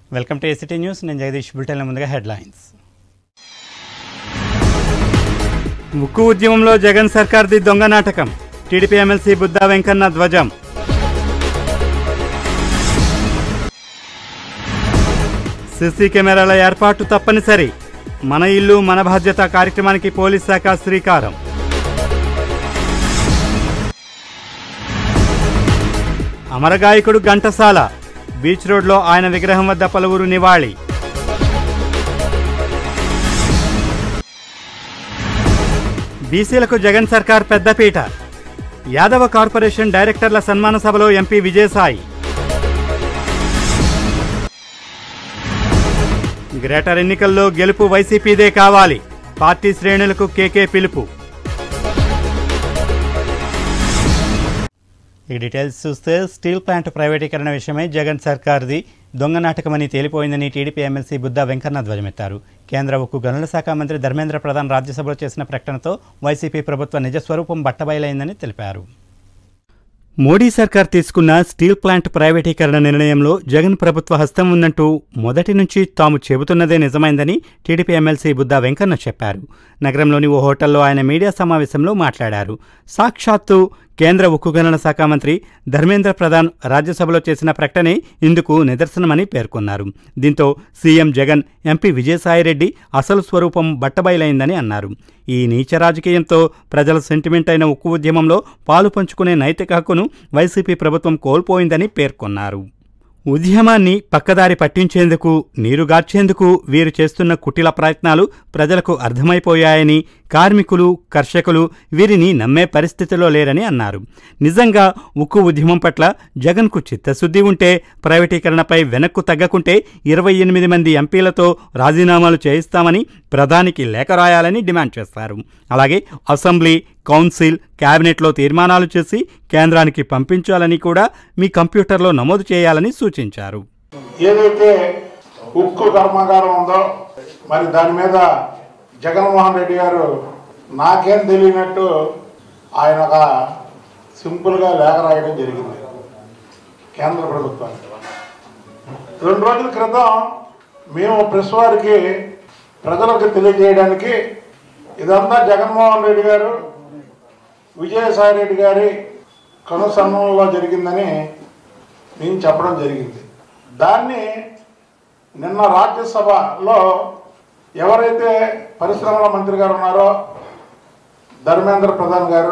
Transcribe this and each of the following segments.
Welcome to ACT news నేను జగదీష్ బులెటిన్ల ముందుగా headlines ఉక్కు ఉద్యమంలో జగన్ సర్కార్ది దొంగ నాటకం టీడీపీ ఎమ్మెల్సీ బుద్దా వెంకన్న ధ్వజం సీసీ కెమెరాల ఏర్పాటు తప్పనిసరి మన ఇల్లు మన బాధ్యత కార్యక్రమానికి పోలీస్ శాఖ శ్రీకారం అమరగాయకుడు ఘంటసాల బీచ్ రోడ్లో ఆయన విగ్రహం వద్ద పలువురు నివాళి బీసీలకు జగన్ సర్కార్ పెద్దపీట యాదవ కార్పొరేషన్ డైరెక్టర్ల సన్మాన సభలో ఎంపీ విజయసాయి గ్రేటర్ ఎన్నికల్లో గెలుపు వైసీపీదే కావాలి పార్టీ శ్రేణులకు కేకే పిలుపు ఈ డీటెయిల్స్ చూస్తే స్టీల్ ప్లాంట్ ప్రైవేటీకరణ విషయమై జగన్ సర్కార్ది దొంగ నాటకమని తేలిపోయిందని టీడీపీ ఎమ్మెల్సీ బుద్దా వెంకన్న ధ్వజమెత్తారు కేంద్ర ఉక్కు గనుల శాఖ మంత్రి ధర్మేంద్ర ప్రధాన్ రాజ్యసభలో చేసిన ప్రకటనతో వైసీపీ ప్రభుత్వ నిజస్వరూపం బట్టబయలైందని తెలిపారు మోడీ సర్కార్ తీసుకున్న స్టీల్ ప్లాంట్ ప్రైవేటీకరణ నిర్ణయంలో జగన్ ప్రభుత్వ హస్తం ఉందంటూ మొదటి నుంచి తాము చెబుతున్నదే నిజమైందని టీడీపీ ఎమ్మెల్సీ బుద్దా వెంకన్న చెప్పారు నగరంలోని ఓ హోటల్లో ఆయన మీడియా సమావేశంలో మాట్లాడారు సాక్షాత్తు కేంద్ర ఉక్కు గణన శాఖ మంత్రి ధర్మేంద్ర ప్రధాన్ రాజ్యసభలో చేసిన ప్రకటనే ఇందుకు నిదర్శనమని పేర్కొన్నారు దీంతో సీఎం జగన్ ఎంపీ విజయసాయిరెడ్డి అసలు స్వరూపం బట్టబయలైందని అన్నారు ఈ నీచ రాజకీయంతో ప్రజల సెంటిమెంట్ అయిన ఉక్కు ఉద్యమంలో పాలు పంచుకునే నైతిక హక్కును వైసీపీ ప్రభుత్వం కోల్పోయిందని పేర్కొన్నారు ఉద్యమాన్ని పక్కదారి పట్టించేందుకు నీరుగార్చేందుకు వీరు చేస్తున్న కుటిల ప్రయత్నాలు ప్రజలకు అర్థమైపోయాయని కార్మికులు కర్షకులు వీరిని నమ్మే పరిస్థితిలో లేరని అన్నారు నిజంగా ఉక్కు ఉద్యమం పట్ల జగన్కు చిత్తశుద్ధి ఉంటే ప్రైవేటీకరణపై వెనక్కు తగ్గకుంటే ఇరవై ఎనిమిది మంది ఎంపీలతో రాజీనామాలు చేయిస్తామని ప్రధానికి లేఖ రాయాలని డిమాండ్ చేశారు అలాగే అసెంబ్లీ కౌన్సిల్ కేబినెట్లో తీర్మానాలు చేసి కేంద్రానికి పంపించాలని కూడా మీ కంప్యూటర్లో నమోదు చేయాలని సూచించారు ఏదైతే ఉక్కు కర్మాగారం ఉందో మరి దాని మీద జగన్మోహన్ రెడ్డి గారు నాకేం తెలియనట్టు ఆయన ఒక సింపుల్గా లేఖ రాయడం జరిగింది కేంద్ర ప్రభుత్వానికి రెండు రోజుల క్రితం మేము ప్రెస్ వారికి ప్రజలకు తెలియజేయడానికి ఇదంతా జగన్మోహన్ రెడ్డి గారు విజయసాయి రెడ్డి గారి కనుసన్నంలో జరిగిందని మేము చెప్పడం జరిగింది దాన్ని నిన్న రాజ్యసభలో ఎవరైతే పరిశ్రమల మంత్రి గారు ఉన్నారో ధర్మేంద్ర ప్రధాన్ గారు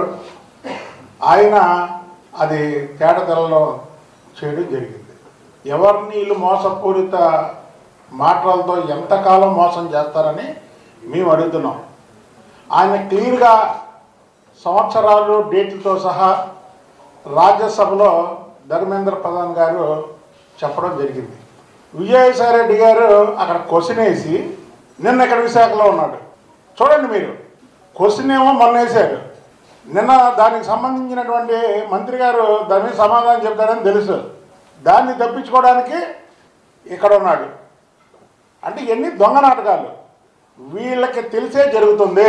ఆయన అది తేటతెల్లలో చేయడం జరిగింది ఎవరిని వీళ్ళు మోసపూరిత మాటలతో ఎంతకాలం మోసం చేస్తారని మేము అడుగుతున్నాం ఆయన క్లియర్గా సంవత్సరాలు డేట్లతో సహా రాజ్యసభలో ధర్మేంద్ర ప్రధాన్ గారు చెప్పడం జరిగింది విజయసాయి రెడ్డి గారు అక్కడ క్వశ్చన్ వేసి నిన్న ఇక్కడ విశాఖలో ఉన్నాడు చూడండి మీరు క్వశ్చన్ ఏమో మొన్న వేశారు నిన్న దానికి సంబంధించినటువంటి మంత్రి గారు దాని మీద సమాధానం చెప్తారని తెలుసు దాన్ని తప్పించుకోవడానికి ఇక్కడ ఉన్నాడు అంటే ఎన్ని దొంగ నాటకాలు వీళ్ళకి తెలిసే జరుగుతుంది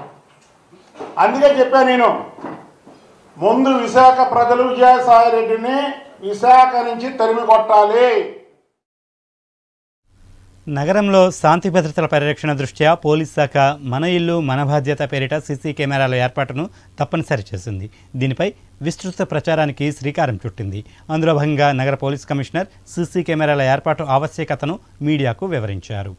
అందుకే చెప్పాను నేను ముందు విశాఖ ప్రజలు విజయసాయి రెడ్డిని విశాఖ నుంచి తరిమి కొట్టాలి నగరంలో శాంతి భద్రతల పరిరక్షణ దృష్ట్యా పోలీస్ శాఖ మన ఇల్లు మన బాధ్యత పేరిట సీసీ కెమెరాల ఏర్పాటును తప్పనిసరి చేసింది దీనిపై విస్తృత ప్రచారానికి శ్రీకారం చుట్టింది అందులో భాగంగా నగర పోలీస్ కమిషనర్ సీసీ కెమెరాల ఏర్పాటు ఆవశ్యకతను మీడియాకు వివరించారు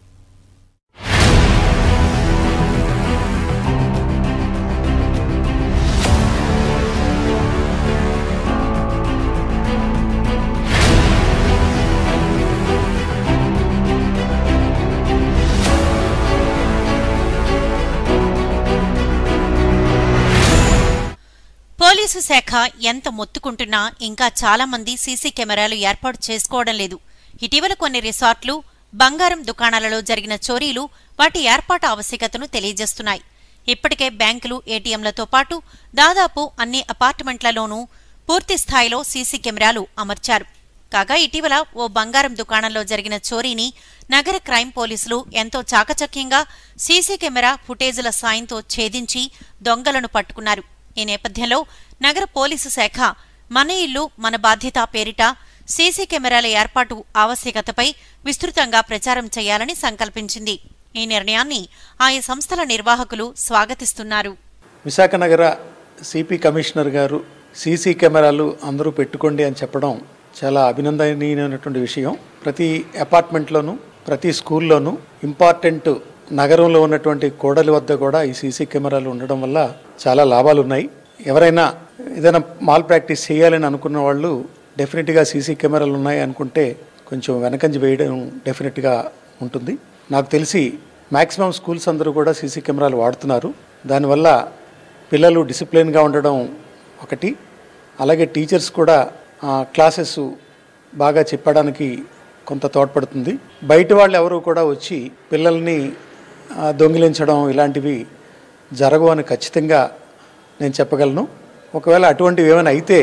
పోలీసు శాఖ ఎంత మొత్తుకుంటున్నా ఇంకా చాలా మంది సీసీ కెమెరాలు ఏర్పాటు చేసుకోవడం లేదు ఇటీవల కొన్ని రిసార్ట్లు బంగారం దుకాణాలలో జరిగిన చోరీలు వాటి ఏర్పాటు ఆవశ్యకతను తెలియజేస్తున్నాయి ఇప్పటికే బ్యాంకులు ఏటీఎంలతో పాటు దాదాపు అన్ని అపార్ట్మెంట్లలోనూ పూర్తి స్థాయిలో సీసీ కెమెరాలు అమర్చారు కాగా ఇటీవల ఓ బంగారం దుకాణంలో జరిగిన చోరీని నగర క్రైమ్ పోలీసులు ఎంతో చాకచక్యంగా సీసీ కెమెరా ఫుటేజుల సాయంతో ఛేదించి దొంగలను పట్టుకున్నారు ఈ నేపథ్యంలో నగర పోలీసు శాఖ మన ఇల్లు మన బాధ్యత పేరిట సీసీ కెమెరాల ఏర్పాటు ఆవశ్యకతపై విస్తృతంగా ప్రచారం చేయాలని సంకల్పించింది ఈ నిర్ణయాన్ని ఆయా సంస్థల నిర్వాహకులు స్వాగతిస్తున్నారు విశాఖ నగర సిపి కమిషనర్ గారు సీసీ కెమెరాలు అందరూ పెట్టుకోండి అని చెప్పడం చాలా అభినందనీయమైనటువంటి విషయం ప్రతి అపార్ట్మెంట్లోనూ ప్రతి స్కూల్లోనూ ఇంపార్టెంట్ నగరంలో ఉన్నటువంటి కోడలి వద్ద కూడా ఈ సీసీ కెమెరాలు ఉండడం వల్ల చాలా లాభాలు ఉన్నాయి ఎవరైనా ఏదైనా మాల్ ప్రాక్టీస్ చేయాలని అనుకున్న వాళ్ళు డెఫినెట్గా సీసీ కెమెరాలు ఉన్నాయి అనుకుంటే కొంచెం వెనకంజి వేయడం డెఫినెట్గా ఉంటుంది నాకు తెలిసి మ్యాక్సిమం స్కూల్స్ అందరూ కూడా సీసీ కెమెరాలు వాడుతున్నారు దానివల్ల పిల్లలు డిసిప్లిన్గా ఉండడం ఒకటి అలాగే టీచర్స్ కూడా క్లాసెస్ బాగా చెప్పడానికి కొంత తోడ్పడుతుంది బయట వాళ్ళు ఎవరు కూడా వచ్చి పిల్లల్ని ఆ, దొంగిలించడం ఇలాంటివి జరగవు అని ఖచ్చితంగా నేను చెప్పగలను ఒకవేళ అటువంటివి ఏమైనా అయితే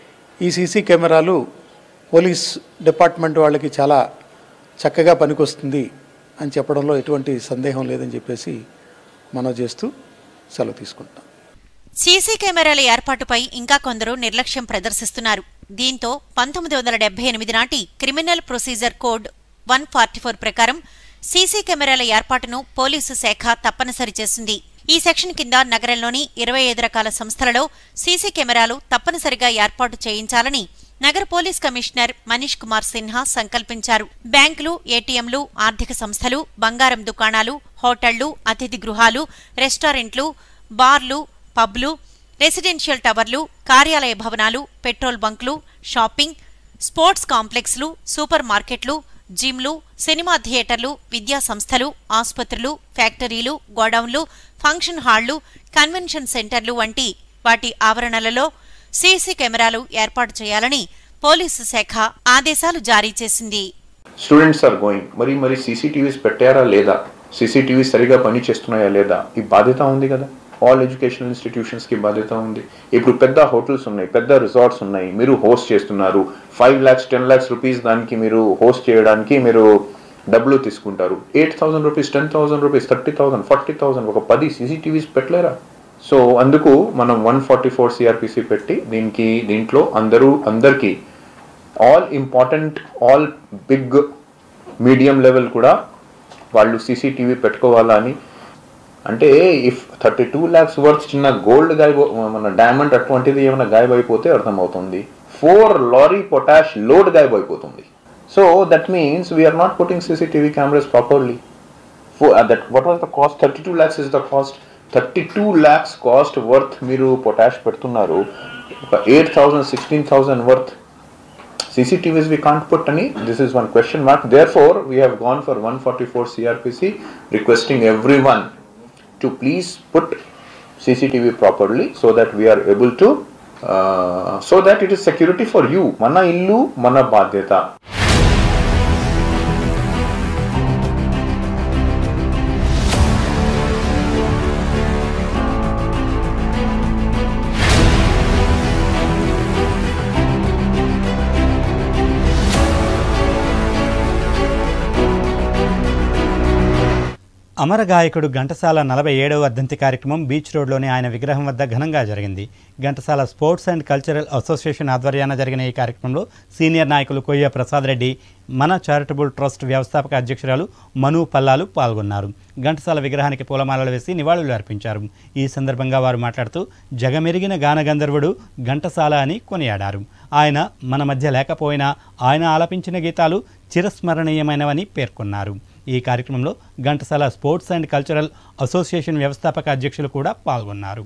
ఈ సీసీ కెమెరాలు పోలీస్ డిపార్ట్మెంట్ వాళ్ళకి చాలా చక్కగా పనికొస్తుంది అని చెప్పడంలో ఎటువంటి సందేహం లేదని చెప్పేసి మనం చేస్తూ సెలవు తీసుకుంటాం సీసీ కెమెరాల ఏర్పాటుపై ఇంకా కొందరు నిర్లక్ష్యం ప్రదర్శిస్తున్నారు దీంతో పంతొమ్మిది వందల డెబ్బై ఎనిమిది నాటి criminal procedure code one forty four ప్రకారం సీసీ కెమెరాల ఏర్పాటును పోలీసు శాఖ తప్పనిసరి చేసింది ఈ సెక్షన్ కింద నగరంలోని ఇరవై ఐదు రకాల సంస్థలలో సీసీ కెమెరాలు తప్పనిసరిగా ఏర్పాటు చేయించాలని నగర పోలీస్ కమిషనర్ మనీష్ కుమార్ సిన్హా సంకల్పించారు బ్యాంకులు ఏటీఎంలు ఆర్థిక సంస్థలు బంగారం దుకాణాలు హోటళ్లు అతిథి గృహాలు రెస్టారెంట్లు బార్లు పబ్లు రెసిడెన్షియల్ టవర్లు కార్యాలయ భవనాలు పెట్రోల్ బంకులు షాపింగ్ స్పోర్ట్స్ కాంప్లెక్స్లు సూపర్ మార్కెట్లు జిమ్లు సినిమా థియేటర్లు విద్యా సంస్థలు ఆసుపత్రులు ఫ్యాక్టరీలు గోడౌన్లు ఫంక్షన్ హాళ్లు కన్వెన్షన్ సెంటర్లు వంటి వాటి ఆవరణలలో సీసీ కెమెరాలు ఏర్పాటు చేయాలని పోలీసు శాఖ ఆదేశాలు జారీ చేసింది స్టూడెంట్స్ ఆర్ గోయింగ్ మరి మరి సీసీటీవీస్ పెట్టారా లేదా సీసీటీవీ సరిగా పని చేస్తున్నాయా లేదా ఈ బాధ్యత ఉంది కదా ఆల్ ఎడ్యుకేషనల్ ఇన్స్టిట్యూషన్స్ కి బాధ్యత ఉంది ఇప్పుడు పెద్ద హోటల్స్ ఉన్నాయి పెద్ద రిసార్ట్స్ ఉన్నాయి మీరు హోస్ట్ చేస్తున్నారు five lakhs ten lakhs rupees దానికి మీరు హోస్ట్ చేయడానికి మీరు డబ్బులు తీసుకుంటారు eight thousand rupees ten thousand rupees thirty thousand forty thousand ఒక పది సీసీటీవీస్ పెట్టలేరా సో అందుకు మనం వన్ ఫార్టీ ఫోర్ సిఆర్పిసి పెట్టి దీనికి దీంట్లో అందరూ అందరికీ all important all big medium level కూడా వాళ్ళు సీసీటీవీ పెట్టుకోవాలా అని అంటే if thirty two lakhs worth చిన్న గోల్డ్ గాయబో మన డైమండ్ అటువంటిది ఏమైనా గాయబైపోతే అర్థమవుతుంది ఫోర్ లారీ పొటాష్ లోడ్ గాయబైపోతుంది so that means we are not putting CCTV cameras properly that what was the cost thirty two lakhs is the cost thirty two lakhs cost worth మీరు potash పెడుతున్నారు ఒక eight thousand sixteen thousand worth CCTVs we can't put any. This is one question mark. Therefore, we have gone for 144 CRPC, requesting everyone to please put CCTV properly so that we are able to, uh, so that it is security for you. Mana illu, mana badyata. అమర గాయకుడు ఘంటసాల నలభై ఏడవ వర్ధంతి కార్యక్రమం beach రోడ్లోని ఆయన విగ్రహం వద్ద ఘనంగా జరిగింది Ghantasala sports and cultural association ఆధ్వర్యాన జరిగిన ఈ కార్యక్రమంలో సీనియర్ నాయకులు కొయ్య ప్రసాద్ రెడ్డి మన చారిటబుల్ ట్రస్ట్ వ్యవస్థాపక అధ్యక్షురాలు మను పల్లాలు పాల్గొన్నారు ఘంటసాల విగ్రహానికి పూలమాలలు వేసి నివాళులు అర్పించారు ఈ సందర్భంగా వారు మాట్లాడుతూ జగమెరిగిన గానగంధర్వుడు ఘంటసాల అని కొనియాడారు ఆయన మన మధ్య లేకపోయినా ఆయన ఆలపించిన గీతాలు చిరస్మరణీయమైనవని పేర్కొన్నారు ఈ కార్యక్రమంలో Ghantasala sports and cultural association వ్యవస్థాపక అధ్యక్షులు కూడా పాల్గొన్నారు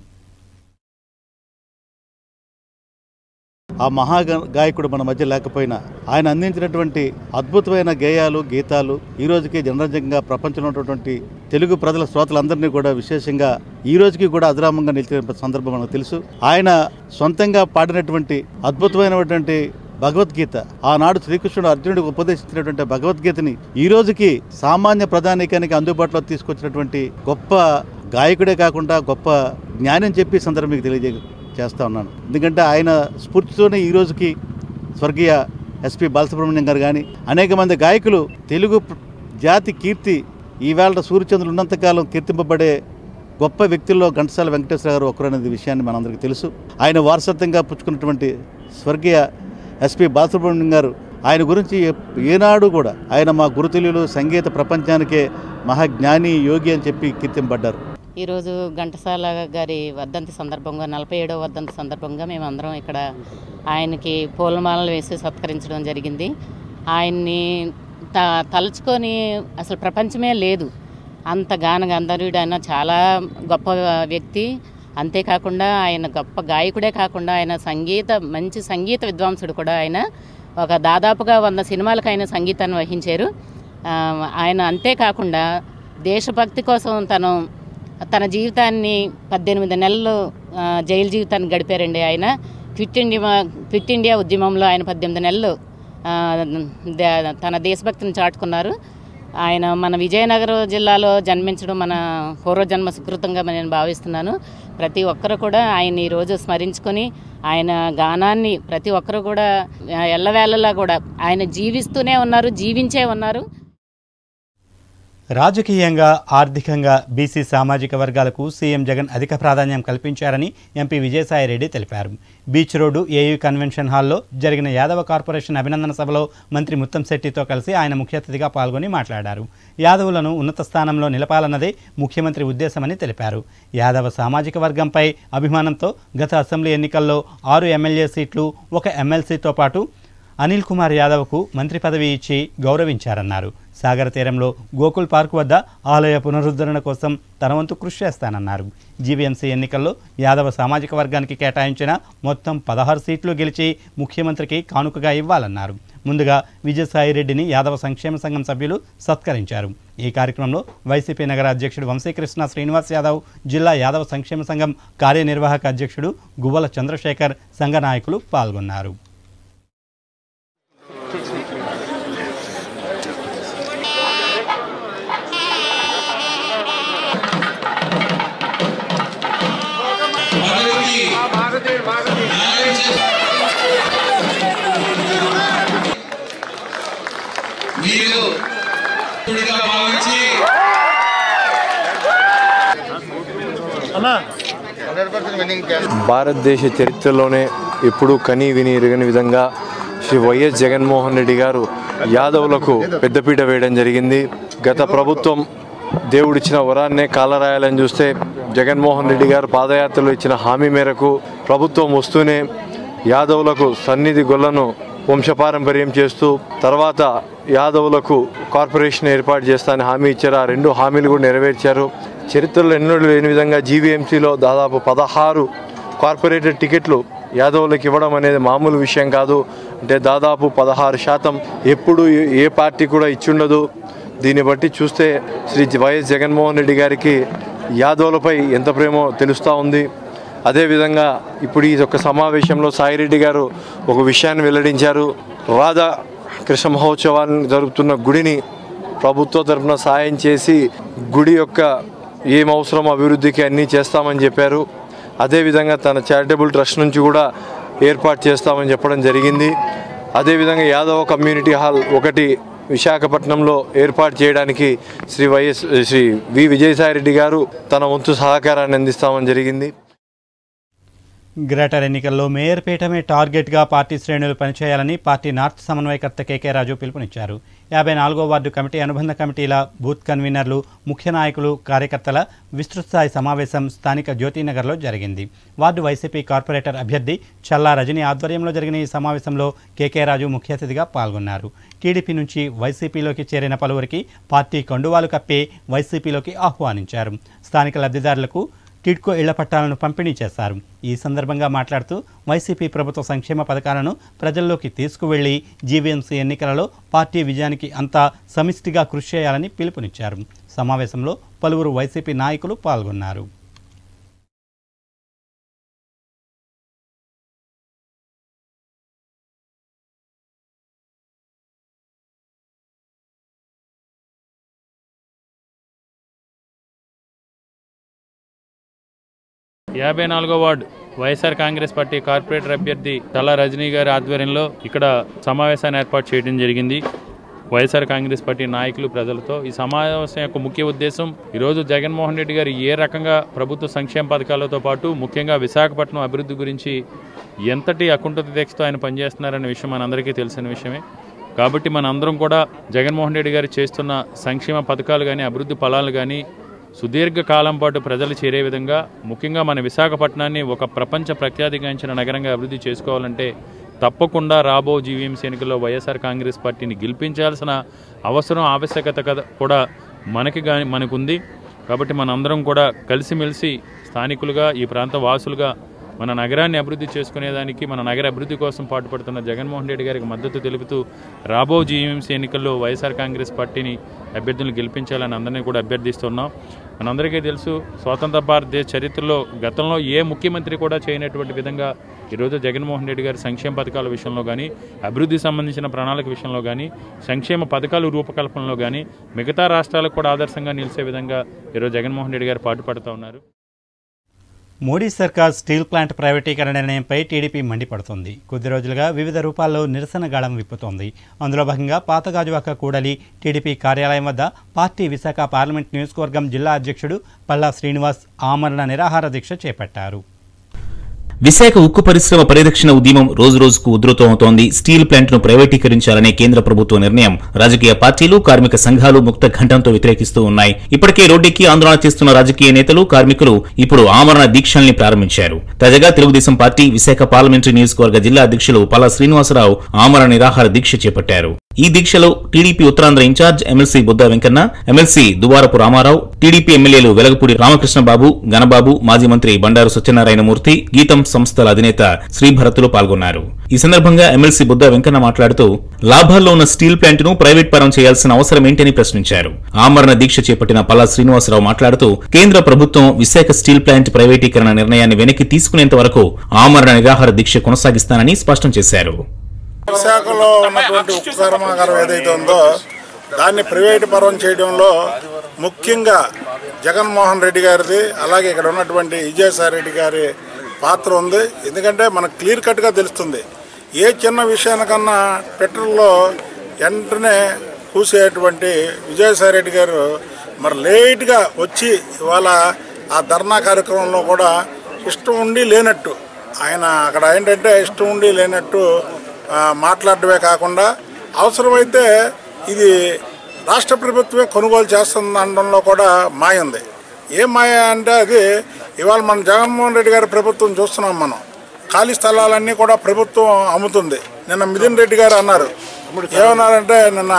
ఆ మహా గాయకుడు మన మధ్య లేకపోయినా ఆయన అందించినటువంటి అద్భుతమైన గేయాలు గీతాలు ఈ రోజుకి జనరంజకంగా ప్రపంచంలో ఉన్నటువంటి తెలుగు ప్రజల శ్రోతలందరినీ కూడా విశేషంగా ఈ రోజుకి కూడా అధురామంగా నిలిచిన సందర్భం మనకు తెలుసు ఆయన సొంతంగా పాడినటువంటి అద్భుతమైనటువంటి భగవద్గీత ఆనాడు శ్రీకృష్ణుడు అర్జునుడికి ఉపదేశించినటువంటి భగవద్గీతని ఈ రోజుకి సామాన్య ప్రధానికానికి అందుబాటులో తీసుకొచ్చినటువంటి గొప్ప గాయకుడే కాకుండా గొప్ప జ్ఞానం చెప్పి ఈ సందర్భం మీకు తెలియజే చేస్తా ఉన్నాను ఎందుకంటే ఆయన స్ఫూర్తితోనే ఈ రోజుకి స్వర్గీయ ఎస్పి బాలసుబ్రహ్మణ్యం గారు కానీ అనేక మంది గాయకులు తెలుగు ప్ర- జాతి కీర్తి ఈవేళ సూర్యచంద్రులు ఉన్నంతకాలం కీర్తింపబడే గొప్ప వ్యక్తుల్లో ఘంటసాల వెంకటేశ్వర గారు ఒకరనేది విషయాన్ని మనందరికీ తెలుసు ఆయన వారసత్వంగా పుచ్చుకున్నటువంటి స్వర్గీయ ఎస్పి బాలసుబ్రహ్మణ్యం గారు ఆయన గురించి ఏనాడు కూడా ఆయన మా గురుతుల్యులు సంగీత ప్రపంచానికే మహాజ్ఞాని యోగి అని చెప్పి కీర్తింపడ్డారు ఈరోజు ఘంటసాల గారి వర్ధంతి సందర్భంగా నలభై ఏడవ వర్ధంతి సందర్భంగా మేమందరం ఇక్కడ ఆయనకి పూలమాలలు వేసి సత్కరించడం జరిగింది ఆయన్ని త తలుచుకొని అసలు ప్రపంచమే లేదు అంత గాన గంధర్వుడు ఆయన చాలా గొప్ప వ్యక్తి అంతేకాకుండా ఆయన గొప్ప గాయకుడే కాకుండా ఆయన సంగీత మంచి సంగీత విద్వాంసుడు కూడా ఆయన ఒక దాదాపుగా వంద సినిమాలకు ఆయన సంగీతాన్ని వహించారు ఆ, ఆయన అంతేకాకుండా దేశభక్తి కోసం తను తన జీవితాన్ని పద్దెనిమిది నెలలు ఆ, జైలు జీవితాన్ని గడిపారండి ఆయన క్విట్ ఇండియా క్విట్ ఇండియా ఉద్యమంలో ఆయన పద్దెనిమిది నెలలు ఆ, ద- తన దేశభక్తిని చాటుకున్నారు ఆయన మన విజయనగరం జిల్లాలో జన్మించడం మన పూర్వజన్మ సుకృతంగా నేను భావిస్తున్నాను ప్రతి ఒక్కరు కూడా ఆయన ఈరోజు స్మరించుకొని ఆయన గానాన్ని ప్రతి ఒక్కరు కూడా ఆ, ఎల్లవేళలా కూడా ఆయన జీవిస్తూనే ఉన్నారు జీవించే ఉన్నారు రాజకీయంగా ఆర్థికంగా బీసీ సామాజిక వర్గాలకు సీఎం జగన్ అధిక ప్రాధాన్యం కల్పించారని ఎంపీ విజయసాయిరెడ్డి తెలిపారు బీచ్ రోడ్డు ఏయూ కన్వెన్షన్ హాల్లో జరిగిన యాదవ కార్పొరేషన్ అభినందన సభలో మంత్రి ముత్తంశెట్టితో కలిసి ఆయన ముఖ్య అతిథిగా పాల్గొని మాట్లాడారు యాదవులను ఉన్నత స్థానంలో నిలపాలన్నదే ముఖ్యమంత్రి ఉద్దేశమని తెలిపారు యాదవ సామాజిక వర్గంపై అభిమానంతో గత అసెంబ్లీ ఎన్నికల్లో ఆరు ఎమ్మెల్యే సీట్లు ఒక ఎమ్మెల్సీతో పాటు అనిల్ కుమార్ యాదవ్కు మంత్రి పదవి ఇచ్చి గౌరవించారన్నారు సాగర తీరంలో గోకుల్ పార్క్ వద్ద ఆలయ పునరుద్ధరణ కోసం తన వంతు కృషి చేస్తానన్నారు జీవీఎంసీ ఎన్నికల్లో యాదవ సామాజిక వర్గానికి కేటాయించిన మొత్తం పదహారు సీట్లు గెలిచి ముఖ్యమంత్రికి కానుకగా ఇవ్వాలన్నారు ముందుగా విజయసాయిరెడ్డిని యాదవ సంక్షేమ సంఘం సభ్యులు సత్కరించారు ఈ కార్యక్రమంలో వైసీపీ నగర అధ్యక్షుడు వంశీకృష్ణ శ్రీనివాస్ యాదవ్ జిల్లా యాదవ సంక్షేమ సంఘం కార్యనిర్వాహక అధ్యక్షుడు గువ్వల చంద్రశేఖర్ సంఘ నాయకులు పాల్గొన్నారు మీరు ఇప్పుడుగా భావించి భారతదేశ చరిత్రలోనే ఎప్పుడూ కని విని ఎరగని విధంగా శ్రీ వైఎస్ జగన్మోహన్ రెడ్డి గారు యాదవులకు పెద్దపీట వేయడం జరిగింది గత ప్రభుత్వం దేవుడిచ్చిన వరాన్నే కాలరాయాలని చూస్తే జగన్మోహన్ రెడ్డి గారు పాదయాత్రలో ఇచ్చిన హామీ మేరకు ప్రభుత్వం వస్తూనే యాదవులకు సన్నిధి గొల్లను వంశపారంపర్యం చేస్తూ తర్వాత యాదవులకు కార్పొరేషన్ ఏర్పాటు చేస్తానని హామీ ఇచ్చారు ఆ రెండు హామీలు కూడా నెరవేర్చారు చరిత్రలో ఎన్నడూ లేని విధంగా జీవీఎంసీలో దాదాపు పదహారు కార్పొరేటెడ్ టికెట్లు యాదవులకు ఇవ్వడం అనేది మామూలు విషయం కాదు అంటే దాదాపు పదహారు శాతం ఎప్పుడు ఏ- ఏ పార్టీ కూడా ఇచ్చుండదు దీన్ని బట్టి చూస్తే శ్రీ వైఎస్ జగన్మోహన్ రెడ్డి గారికి యాదవులపై ఎంత ప్రేమో తెలుస్తూ ఉంది అదేవిధంగా ఇప్పుడు ఈ యొక్క సమావేశంలో సాయిరెడ్డి గారు ఒక విషయాన్ని వెల్లడించారు రాధా కృష్ణ మహోత్సవాన్ని జరుపుతున్న గుడిని ప్రభుత్వ తరఫున సాయం చేసి గుడి యొక్క ఏం అవసరం అభివృద్ధికి అన్నీ చేస్తామని చెప్పారు అదేవిధంగా తన చారిటబుల్ ట్రస్ట్ నుంచి కూడా ఏర్పాటు చేస్తామని చెప్పడం జరిగింది అదేవిధంగా యాదవ కమ్యూనిటీ హాల్ ఒకటి విశాఖపట్నంలో ఏర్పాటు చేయడానికి శ్రీ వైఎస్ శ్రీ వి విజయసాయిరెడ్డి గారు తన వంతు సహకారాన్ని అందిస్తామని జరిగింది గ్రేటర్ ఎన్నికల్లో మేయర్ పీఠమే టార్గెట్గా పార్టీ శ్రేణులు పనిచేయాలని పార్టీ నార్త్ సమన్వయకర్త కేకే రాజు పిలుపునిచ్చారు యాభై నాలుగో వార్డు కమిటీ అనుబంధ కమిటీల బూత్ కన్వీనర్లు ముఖ్య నాయకులు కార్యకర్తల విస్తృతస్థాయి సమావేశం స్థానిక జ్యోతినగర్లో జరిగింది వార్డు వైసీపీ కార్పొరేటర్ అభ్యర్థి చల్లా రజని ఆధ్వర్యంలో జరిగిన ఈ సమావేశంలో కేకే రాజు ముఖ్య అతిథిగా పాల్గొన్నారు టీడీపీ నుంచి వైసీపీలోకి చేరిన పలువురికి పార్టీ కండువాలు కప్పి వైసీపీలోకి ఆహ్వానించారు స్థానిక లబ్ధిదారులకు టిడ్కో ఇళ్ల పట్టాలను పంపిణీ చేశారు ఈ సందర్భంగా మాట్లాడుతూ వైసీపీ ప్రభుత్వ సంక్షేమ పథకాలను ప్రజల్లోకి తీసుకువెళ్లి జీవీఎంసీ ఎన్నికలలో పార్టీ విజయానికి అంతా సమిష్టిగా కృషి చేయాలని పిలుపునిచ్చారు సమావేశంలో పలువురు వైసీపీ నాయకులు పాల్గొన్నారు యాభై నాలుగో వార్డు వైఎస్ఆర్ కాంగ్రెస్ పార్టీ కార్పొరేటర్ అభ్యర్థి తలా రజనీ గారి ఆధ్వర్యంలో ఇక్కడ సమావేశాన్ని ఏర్పాటు చేయడం జరిగింది వైఎస్ఆర్ కాంగ్రెస్ పార్టీ నాయకులు ప్రజలతో ఈ సమావేశం యొక్క ముఖ్య ఉద్దేశం ఈరోజు జగన్మోహన్ రెడ్డి గారు ఏ రకంగా ప్రభుత్వ సంక్షేమ పథకాలతో పాటు ముఖ్యంగా విశాఖపట్నం అభివృద్ధి గురించి ఎంతటి అకుంఠత దీక్షతో ఆయన పనిచేస్తున్నారనే విషయం మనందరికీ తెలిసిన విషయమే కాబట్టి మన అందరం కూడా జగన్మోహన్ రెడ్డి గారు చేస్తున్న సంక్షేమ పథకాలు కానీ అభివృద్ధి ఫలాలు కానీ సుదీర్ఘ కాలం పాటు ప్రజలు చేరే విధంగా ముఖ్యంగా మన విశాఖపట్నాన్ని ఒక ప్రపంచ ప్రఖ్యాతిగాంచిన నగరంగా అభివృద్ధి చేసుకోవాలంటే తప్పకుండా రాబో జీవీఎంసీ ఎన్నికల్లో వైఎస్ఆర్ కాంగ్రెస్ పార్టీని గెలిపించాల్సిన అవసరం ఆవశ్యకత కద- కూడా మనకి కానీ మనకుంది కాబట్టి మనందరం కూడా కలిసిమెలిసి స్థానికులుగా ఈ ప్రాంత వాసులుగా మన నగరాన్ని అభివృద్ధి చేసుకునేదానికి మన నగర అభివృద్ధి కోసం పాటుపడుతున్న జగన్మోహన్ రెడ్డి గారికి మద్దతు తెలుపుతూ రాబో జీఎంసీ ఎన్నికల్లో వైఎస్ఆర్ కాంగ్రెస్ పార్టీని అభ్యర్థులను గెలిపించాలని అందరినీ కూడా అభ్యర్థిస్తున్నాం మనందరికీ తెలుసు స్వాతంత్ర భారతదేశ చరిత్రలో గతంలో ఏ ముఖ్యమంత్రి కూడా చేయనటువంటి విధంగా ఈరోజు జగన్మోహన్ రెడ్డి గారి సంక్షేమ పథకాల విషయంలో కానీ అభివృద్ధి సంబంధించిన ప్రణాళిక విషయంలో కానీ సంక్షేమ పథకాలు రూపకల్పనలో కానీ మిగతా రాష్ట్రాలకు కూడా ఆదర్శంగా నిలిచే విధంగా ఈరోజు జగన్మోహన్ రెడ్డి గారు పాటుపడుతూ ఉన్నారు మోడీ సర్కార్ స్టీల్ ప్లాంట్ ప్రైవేటీకరణ నిర్ణయంపై టీడీపీ మండిపడుతోంది కొద్ది రోజులుగా వివిధ రూపాల్లో నిరసన గాళం విప్పుతోంది అందులో భాగంగా పాతగాజువాక కూడలి టీడీపీ కార్యాలయం వద్ద పార్టీ విశాఖ పార్లమెంట్ నియోజకవర్గం జిల్లా అధ్యక్షుడు పల్లా శ్రీనివాస్ ఆమరణ నిరాహార దీక్ష చేపట్టారు విశాఖ ఉక్కు పరిశ్రమ పరిరక్షణ ఉద్యమం రోజు రోజుకు ఉధృతమవుతోంది స్టీల్ ప్లాంట్ ను ప్రైవేటీకరించాలనే కేంద్ర ప్రభుత్వ నిర్ణయం రాజకీయ పార్టీలు కార్మిక సంఘాలు ముక్త ఘంటంతో వ్యతిరేకిస్తూ ఉన్నాయి ఇప్పటికే రోడ్డెక్కి ఆందోళన చేస్తున్న రాజకీయ నేతలు కార్మికులు ఇప్పుడు ఆమరణ దీక్షల్ని ప్రారంభించారు తాజాగా తెలుగుదేశం పార్టీ విశాఖ పార్లమెంటరీ నియోజకవర్గ జిల్లా అధ్యక్షులు పల్లా శ్రీనివాసరావు ఆమరణ నిరాహార దీక్ష చేపట్టారు ఈ దీక్షలో TDP Uttarandhra in charge MLC Buddha Venkanna MLC Duvvarapu Ramarao TDP ఎమ్మెల్యేలు వెలగపూడి రామకృష్ణబాబు గణబాబు మాజీ మంత్రి బండారు సత్యనారాయణమూర్తి గీతం సంస్థల అధినేత శ్రీభరత్లు పాల్గొన్నారు ఈ సందర్భంగా ఎమ్మెల్సీ బుద్దా వెంకన్న మాట్లాడుతూ లాభాల్లో ఉన్న స్టీల్ ప్లాంట్ ను ప్రైవేట్ పరం చేయాల్సిన అవసరం ఏంటని ప్రశ్నించారు ఆమరణ దీక్ష చేపట్టిన పల్లా శ్రీనివాసరావు మాట్లాడుతూ కేంద్ర ప్రభుత్వం విశాఖ స్టీల్ ప్లాంట్ ప్రైవేటీకరణ నిర్ణయాన్ని వెనక్కి తీసుకునేంత వరకు ఆమరణ నిరాహార దీక్ష కొనసాగిస్తానని స్పష్టం చేశారు విశాఖలో ఉన్నటువంటి ఉక్కు కర్మాగారం ఏదైతే ఉందో దాన్ని ప్రైవేట్ పరం చేయడంలో ముఖ్యంగా జగన్మోహన్ రెడ్డి గారిది అలాగే ఇక్కడ ఉన్నటువంటి విజయసాయి రెడ్డి గారి పాత్ర ఉంది ఎందుకంటే మనకు క్లియర్ కట్గా తెలుస్తుంది ఏ చిన్న విషయానికన్నా పెట్రోల్లో వెంటనే కూసేటువంటి విజయసాయి రెడ్డి గారు మరి లేట్గా వచ్చి ఇవాళ ఆ ధర్నా కార్యక్రమంలో కూడా ఇష్టం ఉండి లేనట్టు ఆయన అక్కడ ఏంటంటే ఇష్టం ఉండి లేనట్టు ఆ, మాట్లాడడమే కాకుండా అవసరమైతే ఇది రాష్ట్ర ప్రభుత్వమే కొనుగోలు చేస్తుంది అనడంలో కూడా మాయ ఉంది ఏం మాయ అంటే అది ఇవాళ మన జగన్మోహన్ రెడ్డి గారి ప్రభుత్వం చూస్తున్నాం మనం ఖాళీ స్థలాలన్నీ కూడా ప్రభుత్వం అమ్ముతుంది నిన్న మిథున్ రెడ్డి గారు అన్నారు ఏమన్నారంటే నిన్న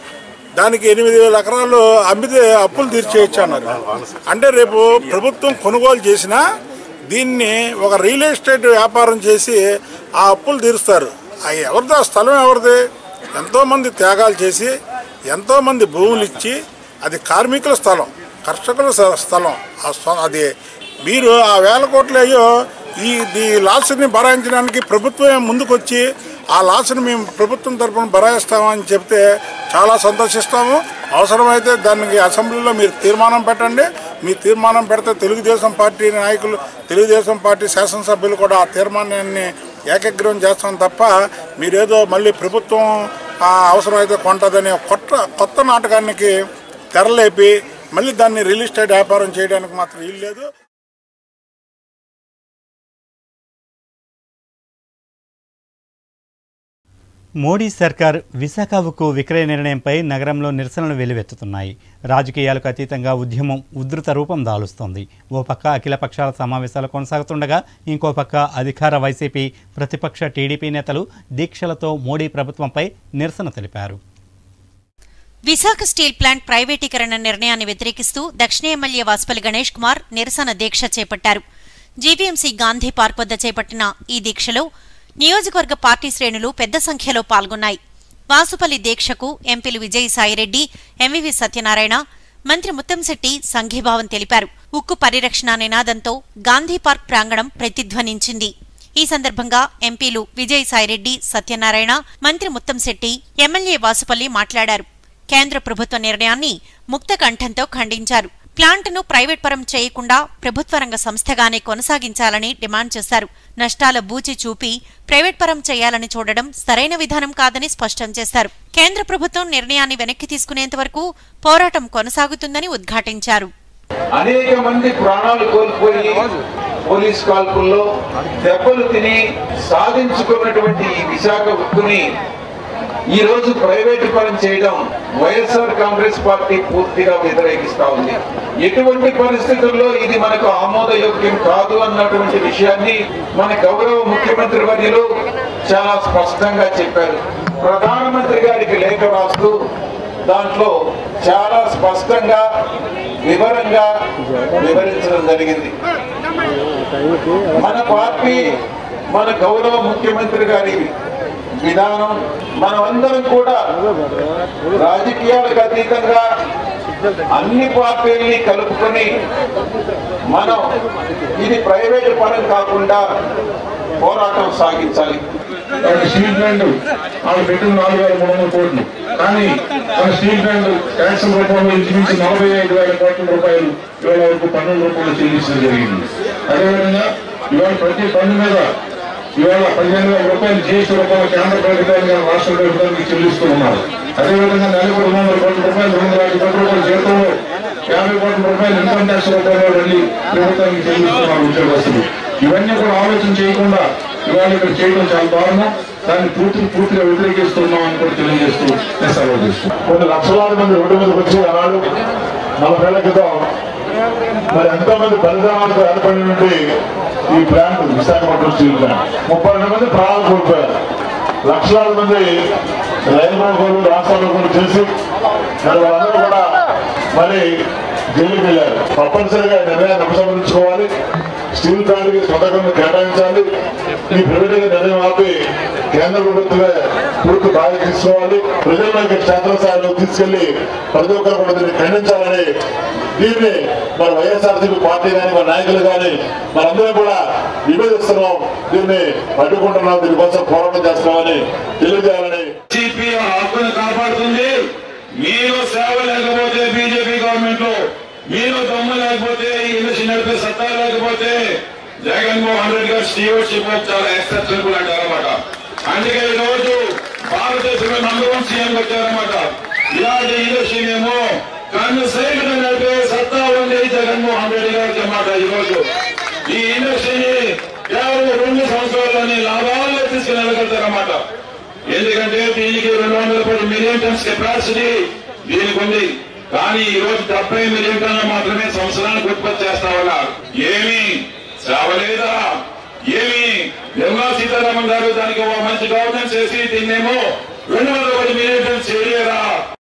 దానికి ఎనిమిది వేల ఎకరాలు అమ్మితే అప్పులు తీర్చేయచ్చు అన్నారు అంటే రేపు ప్రభుత్వం కొనుగోలు చేసినా దీన్ని ఒక రియల్ ఎస్టేట్ వ్యాపారం చేసి ఆ అప్పులు తీరుస్తారు అవి ఎవరిది ఆ స్థలం ఎవరిది ఎంతోమంది త్యాగాలు చేసి ఎంతోమంది భూములు ఇచ్చి అది కార్మికుల స్థలం కర్షకుల స- స్థలం ఆ స్వ- అది మీరు ఆ వేల కోట్లు అయ్యో ఈ ఈ లాస్ని భరాయించడానికి ప్రభుత్వమే ముందుకొచ్చి ఆ లాస్ని మేము ప్రభుత్వం తరఫున భరాయిస్తామని చెప్తే చాలా సంతోషిస్తాము అవసరమైతే దానికి అసెంబ్లీలో మీరు తీర్మానం పెట్టండి మీ తీర్మానం పెడితే తెలుగుదేశం పార్టీ నాయకులు తెలుగుదేశం పార్టీ శాసనసభ్యులు కూడా ఆ తీర్మానాన్ని ఏకగ్రీవం చేస్తాం తప్ప మీరేదో మళ్ళీ ప్రభుత్వం ఆ, అవసరమైతే కొంటదని ఒక కొత్త కొత్త నాటకానికి తెరలేపి మళ్ళీ దాన్ని రియల్ ఎస్టేట్ వ్యాపారం చేయడానికి మాత్రం వీలు లేదు మోడీ సర్కార్ విశాఖ ఉక్కు విక్రయ నిర్ణయంపై నగరంలో నిరసనలు వెల్లువెత్తుతున్నాయి రాజకీయాలకు అతీతంగా ఉద్యమం ఉధృత రూపం దాలుస్తోంది ఓ పక్క అఖిలపక్షాల సమావేశాలు కొనసాగుతుండగా ఇంకో పక్క అధికార వైసీపీ ప్రతిపక్ష టీడీపీ నేతలు దీక్షలతో మోడీ ప్రభుత్వంపై నిరసన తెలిపారు విశాఖ స్టీల్ ప్లాంట్ ప్రైవేటీకరణ నిర్ణయాన్ని వ్యతిరేకిస్తూ దక్షిణ ఎమ్మెల్యే వాసుపల్లి గణేష్ కుమార్ నిరసన దీక్ష చేపట్టారు జీవీఎంసీ గాంధీ పార్క్ వద్ద చేపట్టిన ఈ దీక్షలో నియోజకవర్గ పార్టీ శ్రేణులు పెద్ద సంఖ్యలో పాల్గొన్నాయి వాసుపల్లి దీక్షకు ఎంపీలు విజయసాయిరెడ్డి ఎంవివి సత్యనారాయణ మంత్రి ముత్తంశెట్టి సంఘీభావం తెలిపారు ఉక్కు పరిరక్షణ నినాదంతో గాంధీ పార్క్ ప్రాంగణం ప్రతిధ్వనించింది ఈ సందర్భంగా ఎంపీలు విజయసాయిరెడ్డి సత్యనారాయణ మంత్రి ముత్తంశెట్టి ఎమ్మెల్యే వాసుపల్లి మాట్లాడారు కేంద్ర ప్రభుత్వ నిర్ణయాన్ని ముక్త కంఠంతో ఖండించారు ప్లాంట్ను ప్రైవేట్ పరం చేయకుండా ప్రభుత్వ రంగ సంస్థగానే కొనసాగించాలని డిమాండ్ చేశారు నష్టాల బూచి చూపి ప్రైవేట్ పరం చేయాలని చూడడం సరైన విధానం కాదని స్పష్టం చేశారు కేంద్ర ప్రభుత్వం నిర్ణయాన్ని వెనక్కి తీసుకునేంత వరకు పోరాటం కొనసాగుతుందని ఉద్ఘాటించారు అనేక మంది ప్రాణాలు కోల్పోయి పోలీస్ కాల్పుల్లో దెబ్బలు తిని సాధించుకున్నటువంటి ఈ విశాఖ ఉక్కుని ఈ రోజు ప్రైవేటు పరం చేయడం వైఎస్ఆర్ కాంగ్రెస్ పార్టీ పూర్తిగా వ్యతిరేకిస్తా ఉంది ఎటువంటి పరిస్థితుల్లో ఇది మనకు ఆమోదయోగ్యం కాదు అన్నటువంటి విషయాన్ని మన గౌరవ ముఖ్యమంత్రి వర్యులు చాలా స్పష్టంగా చెప్పారు ప్రధానమంత్రి గారికి లేఖ రాస్తూ దాంట్లో చాలా స్పష్టంగా వివరంగా వివరించడం జరిగింది మన పార్టీ మన గౌరవ ముఖ్యమంత్రి గారి విధానం మనమందరం కూడా రాజకీయాలకు అతీతంగా అన్ని పార్టీల్ని కలుపుకొని మనం ఇది ప్రైవేటు పరం కాకుండా పోరాటం సాగించాలి స్టీల్ ప్లాంట్ ఆవిడ పెట్టిన నాలుగు వేల మూడు వందల కోట్లు కానీ మన స్టీల్ ప్లాంట్ ట్యాక్స్ రూపంలో ఇంచుమించు నలభై ఐదు వేల కోట్ల రూపాయలు ఇవాళ వరకు పన్నుల రూపంలో చెల్లించడం జరిగింది అదేవిధంగా ఇవాళ ప్రతి పన్ను మీద ఇవాళ పదిహేను వేల రూపాయలు జీఎస్టీ రూపంలో కేంద్ర ప్రభుత్వానికి రాష్ట్ర ప్రభుత్వానికి చెల్లిస్తూ ఉన్నారు అదేవిధంగా నెలకు రెండు వందల కోట్ల రూపాయలు రెండు వందల యాభై కోట్ల రూపాయల జీతంలో యాభై కోట్ల రూపాయలు ఇన్కమ్ ట్యాక్స్ రూపంలో వెళ్ళి ప్రభుత్వానికి చెల్లిస్తున్నారు ఉద్యోగస్తులు ఇవన్నీ కూడా ఆలోచన చేయకుండా ఇవాళ ఇక్కడ చేయడం చాలా దారుణం దాన్ని పూర్తి పూర్తిగా వ్యతిరేకిస్తున్నాం అని కూడా తెలియజేస్తూ నేను సెలవు చేస్తున్నాను కొన్ని లక్షలాది మంది రోడ్డు మీదకి వచ్చి ఆనాడు నలభై ఏళ్ల క్రితం మరి ఎంతో మంది బలిదానాలతో ఏర్పడినటువంటి ఈ ప్లాంట్ విశాఖపట్నం స్టీల్ ప్లాంట్ ముప్పై రెండు మంది ప్రాణాలు కోల్పోయారు లక్షలాది మంది రైలు రోగులు రాష్ట్రాలు కూడా చేసి మరి వాళ్ళందరూ కూడా మరి జైలుకి వెళ్ళారు తప్పనిసరిగా ఈ నిర్ణయాన్ని ఉపసంహరించుకోవాలి స్టీల్ ప్లాంట్ కి స్వతంత్రంగా కేటాయించాలి ఈ ప్రైవేట్ నిర్ణయం ఆపి కేంద్ర ప్రభుత్వమే పూర్తి బాధ్యత తీసుకోవాలి ప్రజల్లోకి క్షేత్రస్థాయిలో తీసుకెళ్లి ప్రతి ఒక్కరు కూడా దీన్ని ఖండించాలని దీన్ని మన వైఎస్ఆర్సీపీ పార్టీ కానీ మన నాయకులు కానీ మనందరం కూడా విభేదిస్తున్నాం దీన్ని పట్టుకుంటున్నాం దీనికోసం పోరాటం చేస్తున్నామని తెలియజేయాలని సిపి హక్కును కాపాడుతుంది మీరు సేవ లేకపోతే బీజేపీ గవర్నమెంట్ లో మీరు దమ్ము లేకపోతే ఈ ఇండస్ట్రీ నడిపే సత్తా లేకపోతే జగన్మోహన్ రెడ్డి గారు స్టీవర్షిప్ చాలా ఎక్సెప్షనబుల్ అంటారన్నమాట అందుకే ఈ రోజు భారతదేశంలో నంబర్ వన్ సీఎం వచ్చారన్నమాట ఇలాంటి ఇండస్ట్రీ మేము కన్ను సైకిల్ నడిపే సత్తా ఉంది జగన్మోహన్ రెడ్డి గారికి అన్నమాట ఈ రోజు ఈ ఇండస్ట్రీని కేవలం రెండు సంవత్సరాల్లోనే లాభాల్లో తీసుకుని వెళ్ళగలుగుతారన్నమాట ఎందుకంటే దీనికి రెండు వందల పది మిలియన్ టన్స్ కెపాసిటీ దీనికి ఉంది కానీ ఈ రోజు డెబ్బై మిలియన్ టన్నులు మాత్రమే సంవత్సరానికి ఉత్పత్తి చేస్తా ఉన్నారు ఏమి చావలేదా ఏమి నిర్మలా సీతారామన్ గారు దానికి ఒక మంచి గవర్నెన్స్ చేసి దీన్నేమో రెండు వందల పది మిలియన్ టన్స్ చేయలేరా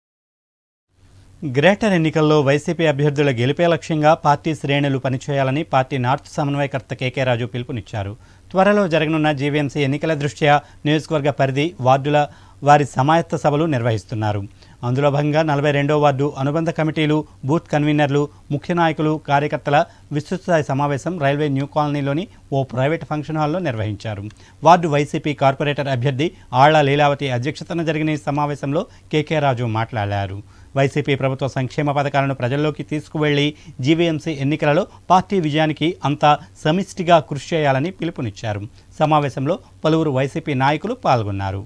గ్రేటర్ ఎన్నికల్లో వైసీపీ అభ్యర్థుల గెలిపే లక్ష్యంగా పార్టీ శ్రేణులు పనిచేయాలని పార్టీ నార్త్ సమన్వయకర్త కేకే రాజు పిలుపునిచ్చారు త్వరలో జరగనున్న జీవీఎంసీ ఎన్నికల దృష్ట్యా నియోజకవర్గ పరిధి వార్డుల వారి సమాయత్త సభలు నిర్వహిస్తున్నారు అందులో భాగంగా నలభై రెండో వార్డు అనుబంధ కమిటీలు బూత్ కన్వీనర్లు ముఖ్య నాయకులు కార్యకర్తల విస్తృతస్థాయి సమావేశం రైల్వే న్యూ కాలనీలోని ఓ ప్రైవేట్ ఫంక్షన్ హాల్లో నిర్వహించారు వార్డు వైసీపీ కార్పొరేటర్ అభ్యర్థి ఆళ్ల లీలావతి అధ్యక్షతన జరిగిన ఈ సమావేశంలో కేకే రాజు మాట్లాడారు వైసీపీ ప్రభుత్వ సంక్షేమ పథకాలను ప్రజల్లోకి తీసుకువెళ్లి జీవీఎంసీ ఎన్నికలలో పార్టీ విజయానికి అంతా సమిష్టిగా కృషి చేయాలని పిలుపునిచ్చారు సమావేశంలో పలువురు వైసీపీ నాయకులు పాల్గొన్నారు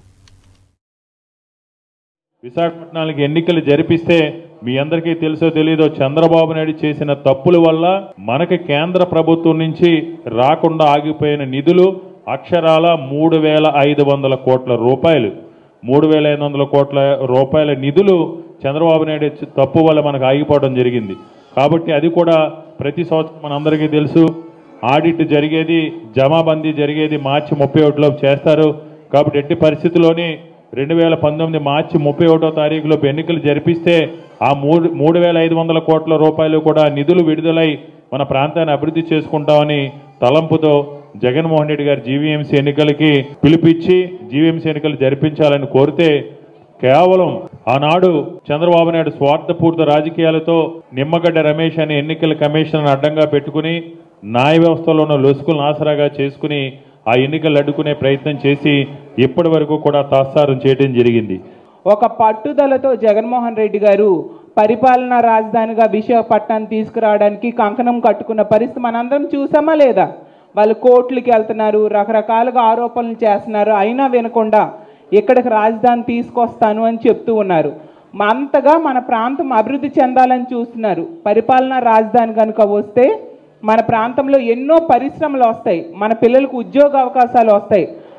విశాఖపట్నానికి ఎన్నికలు జరిపిస్తే మీ అందరికీ తెలుసో తెలీదో చంద్రబాబు నాయుడు చేసిన తప్పుల వల్ల మనకి కేంద్ర ప్రభుత్వం నుంచి రాకుండా ఆగిపోయిన నిధులు అక్షరాల మూడు వేల ఐదు వందల కోట్ల రూపాయలు మూడు వేల ఐదు వందల కోట్ల రూపాయల నిధులు చంద్రబాబు నాయుడు చ- తప్పు వల్ల మనకు ఆగిపోవడం జరిగింది కాబట్టి అది కూడా ప్రతి సంవత్సరం మనందరికీ తెలుసు ఆడిట్ జరిగేది జమాబందీ జరిగేది మార్చి ముప్పై ఒకటిలోపు చేస్తారు కాబట్టి ఎట్టి పరిస్థితుల్లోని రెండు వేల పంతొమ్మిది మార్చి ముప్పై ఒకటో తారీఖులోపు ఎన్నికలు జరిపిస్తే ఆ మూడు మూడు వేల ఐదు వందల కోట్ల రూపాయలు కూడా నిధులు విడుదలై మన ప్రాంతాన్ని అభివృద్ధి చేసుకుంటామని తలంపుతో జగన్మోహన్ రెడ్డి గారు జీవీఎంసీ ఎన్నికలకి పిలిపించి జీవీఎంసీ ఎన్నికలు జరిపించాలని కోరితే కేవలం ఆనాడు చంద్రబాబు నాయుడు స్వార్థపూరిత రాజకీయాలతో నిమ్మగడ్డ రమేష్ అనే ఎన్నికల కమిషన్ అడ్డంగా పెట్టుకుని న్యాయ వ్యవస్థలో ఉన్న లొసుకులను ఆసరాగా చేసుకుని ఆ ఎన్నికలు అడ్డుకునే ప్రయత్నం చేసి ఇప్పటి వరకు కూడా తాత్సారం చేయడం జరిగింది ఒక పట్టుదలతో జగన్మోహన్ రెడ్డి గారు పరిపాలనా రాజధానిగా విశాఖపట్నాన్ని తీసుకురావడానికి కంకణం కట్టుకున్న పరిస్థితి మనందరం చూసామా లేదా వాళ్ళు కోర్టులకి వెళ్తున్నారు రకరకాలుగా ఆరోపణలు చేస్తున్నారు అయినా వినకుండా ఇక్కడికి రాజధాని తీసుకొస్తాను అని చెప్తూ ఉన్నారు మ- అంతగా మన ప్రాంతం అభివృద్ధి చెందాలని చూస్తున్నారు పరిపాలనా రాజధాని కనుక వస్తే మన ప్రాంతంలో ఎన్నో పరిశ్రమలు వస్తాయి మన పిల్లలకు ఉద్యోగ అవకాశాలు వస్తాయి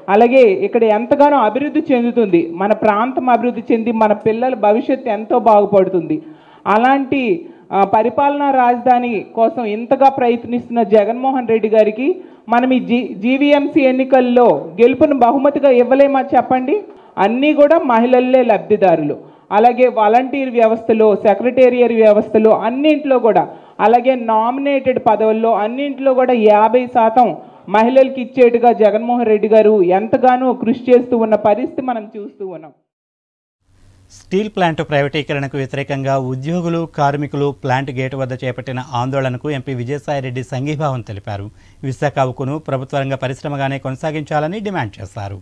అలాగే ఇక్కడ ఎంతగానో అభివృద్ధి చెందుతుంది మన ప్రాంతం అభివృద్ధి చెంది మన పిల్లల భవిష్యత్తు ఎంతో బాగుపడుతుంది అలాంటి ఆ, పరిపాలనా రాజధాని కోసం ఇంతగా ప్రయత్నిస్తున్న జగన్మోహన్ రెడ్డి గారికి మనం ఈ జీ జీవీఎంసీ ఎన్నికల్లో గెలుపును బహుమతిగా ఇవ్వలేమా చెప్పండి అన్నీ కూడా మహిళలే లబ్ధిదారులు అలాగే వాలంటీర్ వ్యవస్థలో సెక్రటేరియర్ వ్యవస్థలో అన్నింట్లో కూడా అలాగే నామినేటెడ్ పదవుల్లో అన్నింట్లో కూడా యాభై శాతం మహిళలకు ఇచ్చేట్టుగా జగన్మోహన్ రెడ్డి గారు ఎంతగానో కృషి చేస్తూ ఉన్న పరిస్థితి మనం చూస్తూ ఉన్నాం స్టీల్ ప్లాంట్ ప్రైవేటీకరణకు వ్యతిరేకంగా ఉద్యోగులు కార్మికులు ప్లాంట్ గేటు వద్ద చేపట్టిన ఆందోళనకు ఎంపీ విజయసాయిరెడ్డి సంఘీభావం తెలిపారు విశాఖ ఉక్కును ప్రభుత్వ రంగ పరిశ్రమగానే కొనసాగించాలని డిమాండ్ చేశారు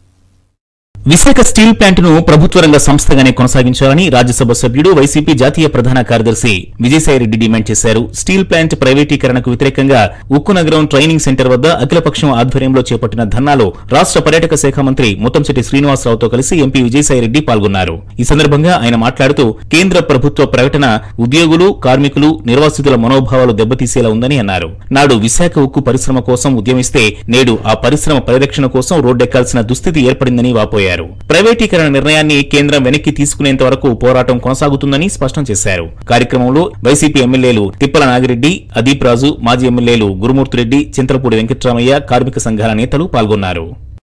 విశాఖ స్టీల్ ప్లాంట్ను ప్రభుత్వ రంగ సంస్థగానే కొనసాగించాలని రాజ్యసభ సభ్యుడు వైసీపీ జాతీయ ప్రధాన కార్యదర్శి విజయసాయిరెడ్డి డిమాండ్ చేశారు స్టీల్ ప్లాంట్ ప్రైవేటీకరణకు వ్యతిరేకంగా ఉక్కు నగరం ట్రైనింగ్ సెంటర్ వద్ద అఖిలపక్షం ఆధ్వర్యంలో చేపట్టిన ధర్నాలో రాష్ట్ర పర్యాటక శాఖ మంత్రి ముత్తంశెట్టి శ్రీనివాసరావుతో కలిసి ఎంపీ విజయసాయిరెడ్డి పాల్గొన్నారు ఈ సందర్భంగా ఆయన మాట్లాడుతూ కేంద్ర ప్రభుత్వ ప్రకటన ఉద్యోగులు కార్మికులు నిర్వాసితుల మనోభావాలు దెబ్బతీసేలా ఉందని అన్నారు నాడు విశాఖ ఉక్కు పరిశ్రమ కోసం ఉద్యమిస్తే నేడు ఆ పరిశ్రమ పరిరక్షణ కోసం రోడ్డెక్కాల్సిన దుస్థితి ఏర్పడిందని వాపోయారు ప్రైవేటీకరణ నిర్ణయాన్ని కేంద్రం వెనక్కి తీసుకునేంత వరకు పోరాటం కొనసాగుతుందని స్పష్టం చేశారు కార్యక్రమంలో వైసీపీ ఎమ్మెల్యేలు తిప్పల నాగిరెడ్డి అదీప్ రాజు మాజీ ఎమ్మెల్యేలు గురుమూర్తిరెడ్డి చింతలపూడి వెంకట్రామయ్య కార్మిక సంఘాల నేతలు పాల్గొన్నారు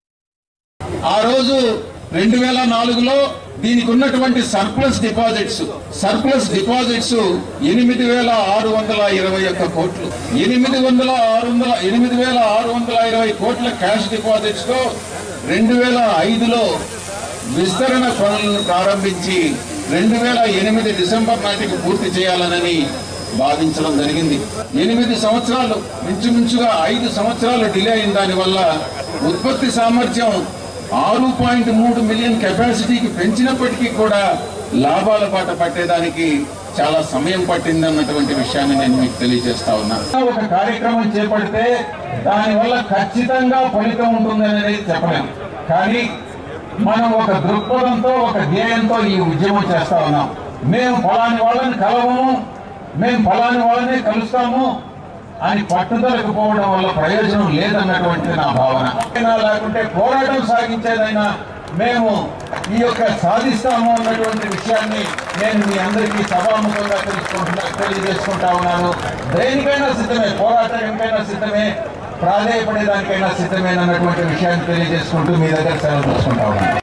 ఆ రోజు రెండు వేల నాలుగులో దీనికి ఉన్నటువంటి సర్ప్లస్ డిపాజిట్స్ సర్ప్లస్ డిపాజిట్స్ ఎనిమిది వేల ఆరు వందల ఇరవై ఒక్క కోట్లు ఎనిమిది వందల ఆరు వందల ఎనిమిది వేల ఆరు వందల ఇరవై కోట్ల క్యాష్ డిపాజిట్స్ తో రెండు వేల ఐదులో విస్తరణ పనులను ప్రారంభించి రెండు వేల ఎనిమిది డిసెంబర్ నాటికి పూర్తి చేయాలనని భావించడం జరిగింది ఎనిమిది సంవత్సరాలు మించుమించుగా ఐదు సంవత్సరాలు డిలే అయిన దానివల్ల ఉత్పత్తి సామర్థ్యం ఆరు పాయింట్ మూడు మిలియన్ కెపాసిటీకి పెంచినప్పటికీ కూడా లాభాల బాట పట్టేదానికి చాలా సమయం పట్టింది అన్నటువంటి విషయాన్ని నేను మీకు తెలియజేస్తా ఉన్నా ఒక కార్యక్రమం చేపడితే దానివల్ల ఖచ్చితంగా ఫలితం ఉంటుందనేది చెప్పలేము కానీ మనం ఒక దృక్పథంతో ఒక ధ్యేయంతో ఈ ఉద్యమం చేస్తా ఉన్నాం మేము ఫలాని వాళ్ళని కలవము మేము ఫలాని వాళ్ళనే కలుస్తాము అని పట్టుదలకు పోవడం వల్ల ప్రయోజనం లేదన్నటువంటి నా భావన అయినా లేకుంటే పోరాటం సాగించేదైనా మేము ఈ యొక్క సాధిస్తాము అన్నటువంటి విషయాన్ని నేను మీ అందరికీ సభాముఖంగా తెలుసుకుంటున్నా తెలియజేసుకుంటా ఉన్నాను దేనికైనా సిద్ధమే పోరాటానికైనా సిద్ధమే ప్రాధేయపడేదానికైనా సిద్ధమేనన్నటువంటి విషయాన్ని తెలియజేసుకుంటూ మీ దగ్గర సెలవు తీసుకుంటా ఉన్నాను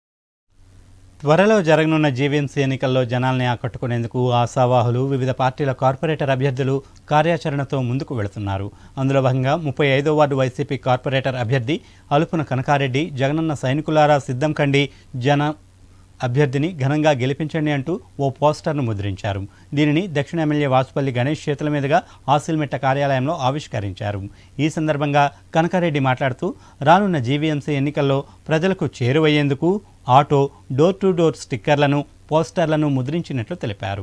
త్వరలో జరగనున్న జీవీఎంసీ ఎన్నికల్లో జనాల్ని ఆకట్టుకునేందుకు ఆశావాహులు వివిధ పార్టీల కార్పొరేటర్ అభ్యర్థులు కార్యాచరణతో ముందుకు వెళుతున్నారు అందులో భాగంగా ముప్పై ఐదో వార్డు వైసీపీ కార్పొరేటర్ అభ్యర్థి అలుపున కనకారెడ్డి జగనన్న సైనికులారా సిద్ధం కండి జన అభ్యర్థిని ఘనంగా గెలిపించండి అంటూ ఓ పోస్టర్ను ముద్రించారు దీనిని దక్షిణ ఎమ్మెల్యే వాసుపల్లి గణేష్ చేతుల మీదుగా ఆసిల్మెట్ట కార్యాలయంలో ఆవిష్కరించారు ఈ సందర్భంగా కనకారెడ్డి మాట్లాడుతూ రానున్న జీవీఎంసీ ఎన్నికల్లో ప్రజలకు చేరువయ్యేందుకు ఆటో డోర్ టు డోర్ స్టిక్కర్లను పోస్టర్లను ముద్రించినట్లు తెలిపారు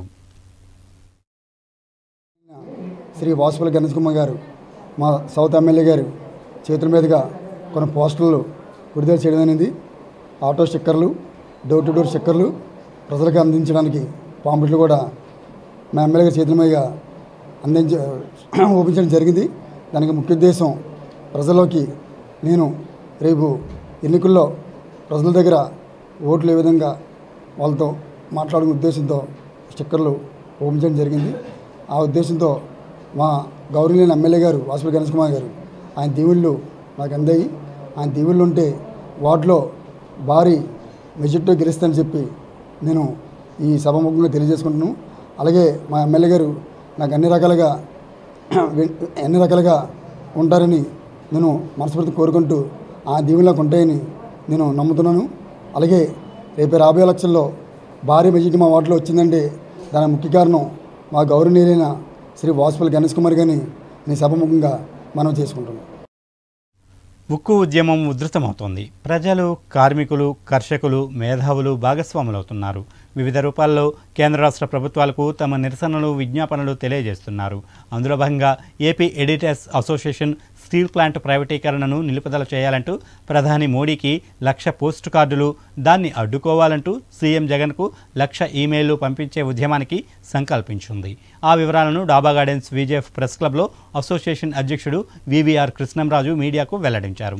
శ్రీ వాసుపల్లి గణేష్ కుమార్ గారు మా సౌత్ ఎమ్మెల్యే గారు చేతుల మీదుగా కొన్ని పోస్టర్లు విడుదల చేయడం అనేది ఆటో స్టిక్కర్లు డోర్ టు డోర్ స్టిక్కర్లు ప్రజలకు అందించడానికి పాంప్లెట్లు కూడా మా ఎమ్మెల్యే గారి చేతుల మీదుగా అందించ ఓపించడం జరిగింది దానికి ముఖ్య ఉద్దేశం ప్రజల్లోకి నేను రేపు ఎన్నికల్లో ప్రజల దగ్గర ఓట్లు ఏ విధంగా వాళ్ళతో మాట్లాడే ఉద్దేశంతో స్టిక్కర్లు ఓపించడం జరిగింది ఆ ఉద్దేశంతో మా గౌరవనీయులైన ఎమ్మెల్యే గారు వాసుపల్లి గణేష్ కుమార్ గారు ఆయన దీవుళ్ళు నాకు అందాయి ఆయన దీవుళ్ళు ఉంటే వాటిలో భారీ మెజార్టీ గెలుస్తానని చెప్పి నేను ఈ సభాముఖంగా తెలియజేసుకుంటున్నాను అలాగే మా ఎమ్మెల్యే గారు నాకు అన్ని రకాలుగా అన్ని రకాలుగా ఉంటారని నేను మనస్ఫూర్తి కోరుకుంటూ ఆ దీవులు నాకు ఉంటాయని నేను నమ్ముతున్నాను అలాగే రేపు రాబోయే ఎలక్షన్లో భారీ మెజార్టీ మా వార్డులో వచ్చిందంటే దానికి ముఖ్య కారణం మా గౌరవనీయులైన శ్రీ వాసుపల్లి గణేష్ కుమార్ గారిని నేను సభముఖంగా మనం చేసుకుంటున్నాను ఉక్కు ఉద్యమం ఉధృతమవుతోంది ప్రజలు కార్మికులు కర్షకులు మేధావులు భాగస్వాములవుతున్నారు వివిధ రూపాల్లో కేంద్ర రాష్ట్ర ప్రభుత్వాలకు తమ నిరసనలు విజ్ఞాపనలు తెలియజేస్తున్నారు అందులో భాగంగా AP editors association steel plant ప్రైవేటీకరణను నిలుపుదల చేయాలంటూ ప్రధాని మోడీకి లక్ష పోస్ట్ కార్డులు దాన్ని అడ్డుకోవాలంటూ సీఎం జగన్కు లక్ష ఈమెయిల్లు పంపించే ఉద్యమానికి సంకల్పించింది ఆ వివరాలను డాబా గార్డెన్స్ విజేఎఫ్ ప్రెస్ క్లబ్లో అసోసియేషన్ అధ్యక్షుడు వివిఆర్ కృష్ణంరాజు మీడియాకు వెల్లడించారు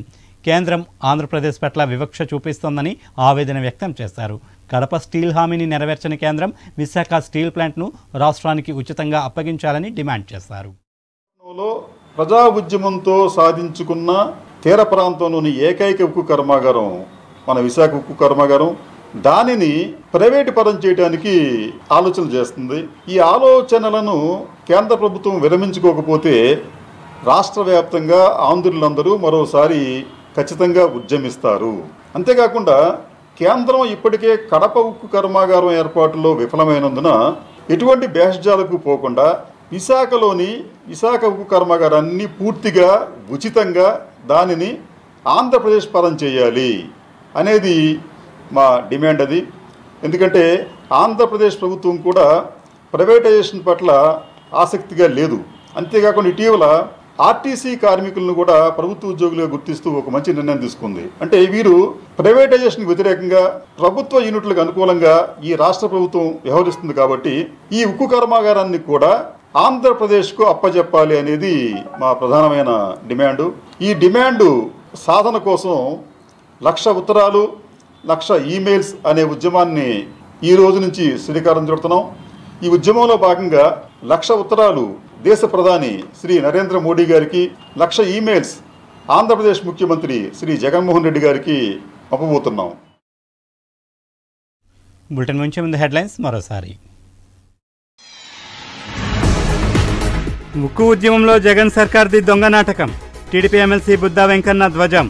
కేంద్రం ఆంధ్రప్రదేశ్ పట్ల వివక్ష చూపిస్తోందని ఆవేదన వ్యక్తం చేశారు కడప స్టీల్ హామీని నెరవేర్చని కేంద్రం విశాఖ స్టీల్ ప్లాంట్ను రాష్ట్రానికి ఉచితంగా అప్పగించాలని డిమాండ్ చేశారు లో ప్రజా ఉద్యమంతో సాధించుకున్న తీర ప్రాంతంలోని ఏకైక ఉక్కు కర్మాగారం మన విశాఖ ఉక్కు కర్మాగారం దానిని ప్రైవేటు పరం చేయడానికి ఆలోచన చేస్తుంది ఈ ఆలోచనలను కేంద్ర ప్రభుత్వం విరమించుకోకపోతే రాష్ట్ర వ్యాప్తంగా ఆంధ్రులందరూ మరోసారి ఖచ్చితంగా ఉద్యమిస్తారు అంతేకాకుండా కేంద్రం ఇప్పటికే కడప ఉక్కు కర్మాగారం ఏర్పాటులో విఫలమైనందున ఎటువంటి భేషజాలకు పోకుండా విశాఖలోని విశాఖ ఉక్కు కర్మాగారాన్ని పూర్తిగా ఉచితంగా దానిని ఆంధ్రప్రదేశ్ పరం చేయాలి అనేది మా డిమాండ్ అది ఎందుకంటే ఆంధ్రప్రదేశ్ ప్రభుత్వం కూడా ప్రైవేటైజేషన్ పట్ల ఆసక్తిగా లేదు అంతేకాకుండా ఇటీవల ఆర్టీసీ కార్మికులను కూడా ప్రభుత్వ ఉద్యోగులుగా గుర్తిస్తూ ఒక మంచి నిర్ణయం తీసుకుంది అంటే వీరు ప్రైవేటైజేషన్ వ్యతిరేకంగా ప్రభుత్వ యూనిట్లకు అనుకూలంగా ఈ రాష్ట్ర ప్రభుత్వం వ్యవహరిస్తుంది కాబట్టి ఈ ఉక్కు కర్మాగారాన్ని కూడా ఆంధ్రప్రదేశ్కు అప్పజెప్పాలి అనేది మా ప్రధానమైన డిమాండు ఈ డిమాండు సాధన కోసం లక్ష ఉత్తరాలు లక్ష ఈమెయిల్స్ అనే ఉద్యమాన్ని ఈ రోజు నుంచి శ్రీకారం చుడుతున్నాం ఈ ఉద్యమంలో భాగంగా లక్ష ఉత్తరాలు దేశ ప్రధాని శ్రీ నరేంద్ర మోడీ గారికి లక్ష ఈమెయిల్స్ ఆంధ్రప్రదేశ్ ముఖ్యమంత్రి శ్రీ జగన్మోహన్ రెడ్డి గారికి పంపబోతున్నాం బులెటిన్ ముంచే ముందు హెడ్లైన్స్ మరోసారి ఉక్కు ఉద్యమంలో జగన్ సర్కార్ది దొంగ నాటకం టీడీపీ ఎమ్మెల్సీ బుద్దా వెంకన్న ధ్వజం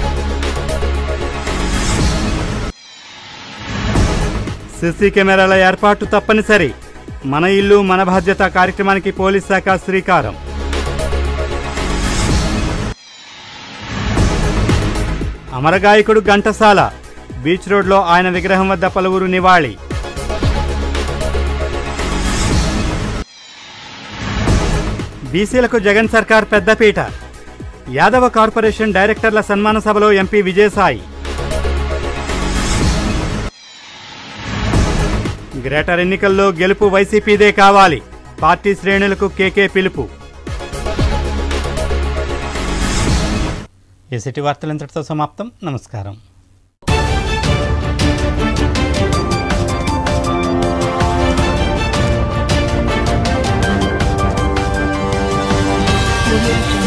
సీసీ కెమెరాల ఏర్పాటు తప్పనిసరి మన ఇల్లు మన బాధ్యత కార్యక్రమానికి పోలీస్ శాఖ శ్రీకారం అమరగాయకుడు ఘంటసాల బీచ్ రోడ్లో ఆయన విగ్రహం వద్ద పలువురు నివాళి బీసీలకు జగన్ సర్కార్ పెద్దపీట యాదవ కార్పొరేషన్ డైరెక్టర్ల సన్మాన సభలో ఎంపీ విజయసాయి గ్రేటర్ ఎన్నికల్లో గెలుపు వైసీపీదే కావాలి పార్టీ శ్రేణులకు కేకే పిలుపు ఈ సిటీ వార్తలు ఇంతటితో సమాప్తం నమస్కారం Audio